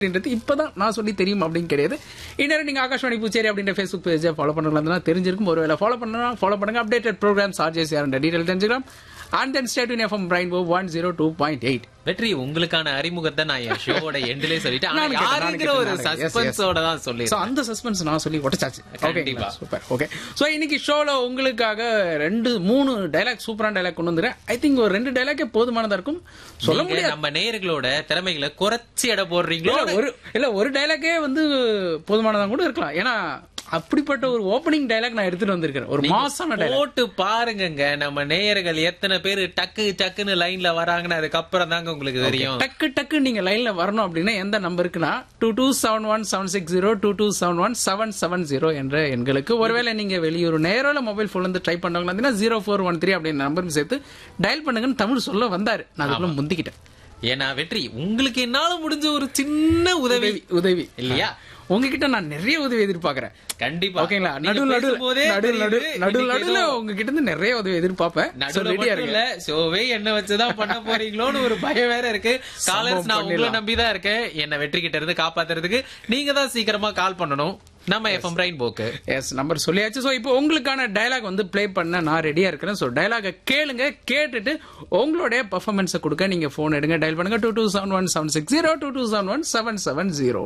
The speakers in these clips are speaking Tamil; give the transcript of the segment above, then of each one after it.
அப்படின்றது இப்பதான் நான் சொல்லி தெரியும் அப்படின்னு கிடையாது இன்னும் நீங்க ஆகாஷ்வாணி பூச்சேரி அப்படின்ற ஃபேஸ்புக் பேஜை ஃபாலோ பண்ணலாம் தெரிஞ்சிருக்கும் ஒருவேளை ஃபாலோ பண்ணலாம் ஃபாலோ பண்ணுங்க அப்டேட்டட் ப்ரோக்ராம்ஸ் ஆர்ஜேசி ஆர் டீடைல் தெரிஞ்சுக்கலாம் and then state in FM brain one zero two point eight வெற்றி உங்களுக்கான அறிமுகத்தை நான் என் ஷோவோட எண்ட்லயே சொல்லிட்டேன் ஆனா நானும் கேட்டேன், நானும் யாருங்கிற ஒரு கேட்டேன், நானும். Yes, yes. சஸ்பென்ஸோட தான் ஸோ சொல்லி அந்த சஸ்பென்ஸ் நான் சொல்லி உடச்சாச்சு கண்டிப்பா. சூப்பர் ஓகே ஸோ இன்னைக்கு ஷோல உங்களுக்காக ரெண்டு மூணு டைலாக் சூப்பரான டைலாக் கொண்டு வந்துறேன் ஐ திங்க் ஒரு ரெண்டு டைலாக்கே போதுமானதா இருக்கும் சொல்ல நீங்க முடியாது நம்ம நேயர்களோட திறமைகளை குறைச்சி எடை போடுறீங்களோ இல்ல, ஒரு இல்ல ஒரு டைலாக்கே வந்து போதுமானதா கூட இருக்கலாம் ஏன்னா அப்படிப்பட்ட ஒரு ஓப்பனிங் டைலாக் நான் எடுத்துட்டு வந்திருக்கேன் ஒரு மாசான டைலாக் போட்டு பாருங்கங்க நம்ம நேயர்கள் எத்தனை பேர் டக்கு டக்குன்னு லைன்ல வராங்கன்னு அதுக்கப்புறம் தாங்க உங்களுக்கு தெரியும் டக்கு டக்கு நீங்க லைன்ல வரணும் அப்படின்னா எந்த நம்பருக்குன்னா two two seven one seven six zero two two seven one seven seven zero என்ற எண்களுக்கு ஒருவேளை நீங்க வெளியூர் நேரில் மொபைல் போன்ல இருந்து ட்ரை பண்றவங்க ஜீரோ ஃபோர் ஒன் த்ரீ அப்படின்ற நம்பரும் சேர்த்து டயல் பண்ணுங்கன்னு தமிழ் சொல்ல வந்தாரு நான் அதுக்குள்ள முந்திக்கிட்டேன் ஏன்னா வெற்றி உங்களுக்கு என்னால முடிஞ்ச ஒரு சின்ன உதவி உதவி உதவி இல்லையா உங்ககிட்ட நான் நிறைய உதவி எதிர்பார்க்கறேன் கண்டிப்பா ஓகேங்களா நீங்க நடு நடு பேசும்போதே நடு நடு தெரியுது, நடு இன்னைக்கு நடுல ஏதோ உங்ககிட்ட இருந்து நிறைய உதவி எதிர்பார்ப்பேன் So, நடுவுல ready-ஆ மட்டும் இருங்க. இல்ல ஷோவே என்ன வச்சுதான் பண்ண போறீங்களோன்னு ஒரு பயம் வேற இருக்கு காலர்ஸ் நான் உங்களை பண்ணிடலாம். நம்பி தான் இருக்கேன் என்ன வெற்றி கிட்ட இருந்து காப்பாத்துறதுக்கு நீங்க தான் சீக்கிரமா கால் பண்ணணும் நம்ம எஃப்எம் பிரைன் போக்கு எஸ் நம்பர் சொல்லியாச்சு ஸோ இப்போ உங்களுக்கான டயலாக் வந்து ப்ளே பண்ண நான் ரெடியா இருக்கிறேன் ஸோ டயலாக கேளுங்க கேட்டுட்டு உங்களுடைய பர்ஃபார்மன்ஸை கொடுக்க நீங்க ஃபோன் எடுங்க டயல் பண்ணுங்க two two seven one seven six zero two two seven one seven seven zero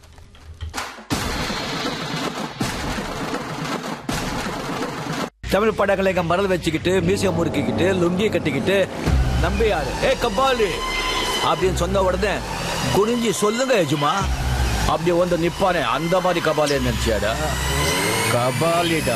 Tamil படங்களை இங்க மரல் வச்சுக்கிட்டு மியூசியம் முறுக்கிக்கிட்டு லுங்கி கட்டிக்கிட்டு நம்பியாரு ஏ கபாலி அப்படின்னு சொன்ன உடனே குனிஞ்சி சொல்லுங்க எஜுமா அப்படி வந்து நிப்பானே அந்த மாதிரி கபாலி நினைச்சியாடா கபாலிடா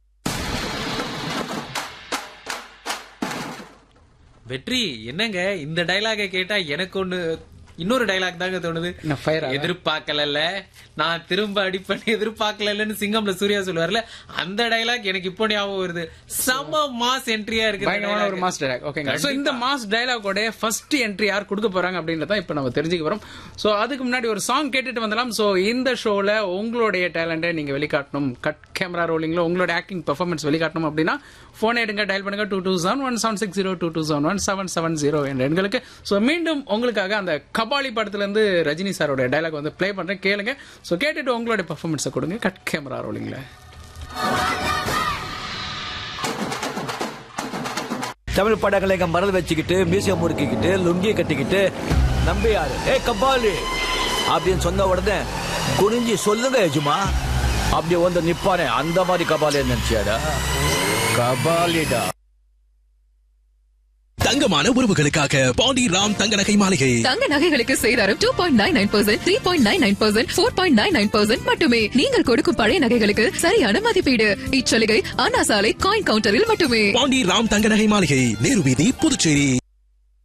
வெற்றி என்னங்க இந்த டைலாக கேட்டா எனக்கு ஒண்ணு இன்னொரு டைலாக் தாங்க தோணுது என்ன fire ஆ? எதிர்பார்க்கல நான் திரும்ப அடிப்பேன் எதிர்பார்க்கலன்னு சிங்கம்ல சூர்யா சொல்லுவார்ல அந்த டைலாக் எனக்கு இப்போ ஞாபகம் வருது செம மாஸ் என்ட்ரியா இருக்கு இந்த பயங்கரமான ஒரு dialogue. மாஸ் டைலாக் ஓகேங்க ஸோ இந்த மாஸ் டைலாகோட ஃபர்ஸ்ட் என்ட்ரி யார் கொடுக்க போறாங்க அப்படின்றத இப்போ நம்ம தெரிஞ்சுக்க போறோம் ஸோ அதுக்கு முன்னாடி ஒரு சாங் கேட்டுட்டு வந்துடலாம் ஸோ இந்த ஷோல உங்களுடைய டேலண்டை நீங்க வெளிக்காட்டணும் கட் கேமரா ரோலிங்ல உங்களோட ஆக்டிங் பெர்ஃபார்மன்ஸ் வெளிக்காட்டணும் அப்படின்னா போன் எடுங்க டயல் பண்ணுங்க two two seven one seven six zero two two seven one seven seven zero என்ற எண்களுக்கு ஸோ மீண்டும் உங்களுக்காக அந்த கபாலி படத்துல இருந்து ரஜினி சாரோட டைலாக் வந்து ப்ளே பண்றேன் கேளுங்க ஸோ கேட்டுட்டு உங்களுடைய பெர்ஃபார்மன்ஸை கொடுங்க கட் கேமரா ரோலிங்ல தமிழ் படங்களை இங்க மரல் வச்சுக்கிட்டு மியூசியம் முறுக்கிக்கிட்டு லுங்கி கட்டிக்கிட்டு நம்பியாரு ஏ கபாலி அப்படின்னு சொன்ன உடனே குனிஞ்சி சொல்லுங்க எஜுமா அப்படி வந்து நிப்பானே அந்த மாதிரி கபாலி நினைச்சியாடா கபாலிடா தங்கமான உறவுகளுக்காக பாண்டி ராம் தங்க நகை மாளிகை தங்க நகைகளுக்கு சேதாரம் two point nine nine percent three point nine nine percent four point nine nine percent மட்டுமே நீங்கள் கொடுக்கும் பழைய நகைகளுக்கு சரியான மதிப்பீடு இச்சலுகை அண்ணா சாலை காயின் கவுண்டரில் மட்டுமே பாண்டி ராம் தங்க நகை மாளிகை நேரு வீதி புதுச்சேரி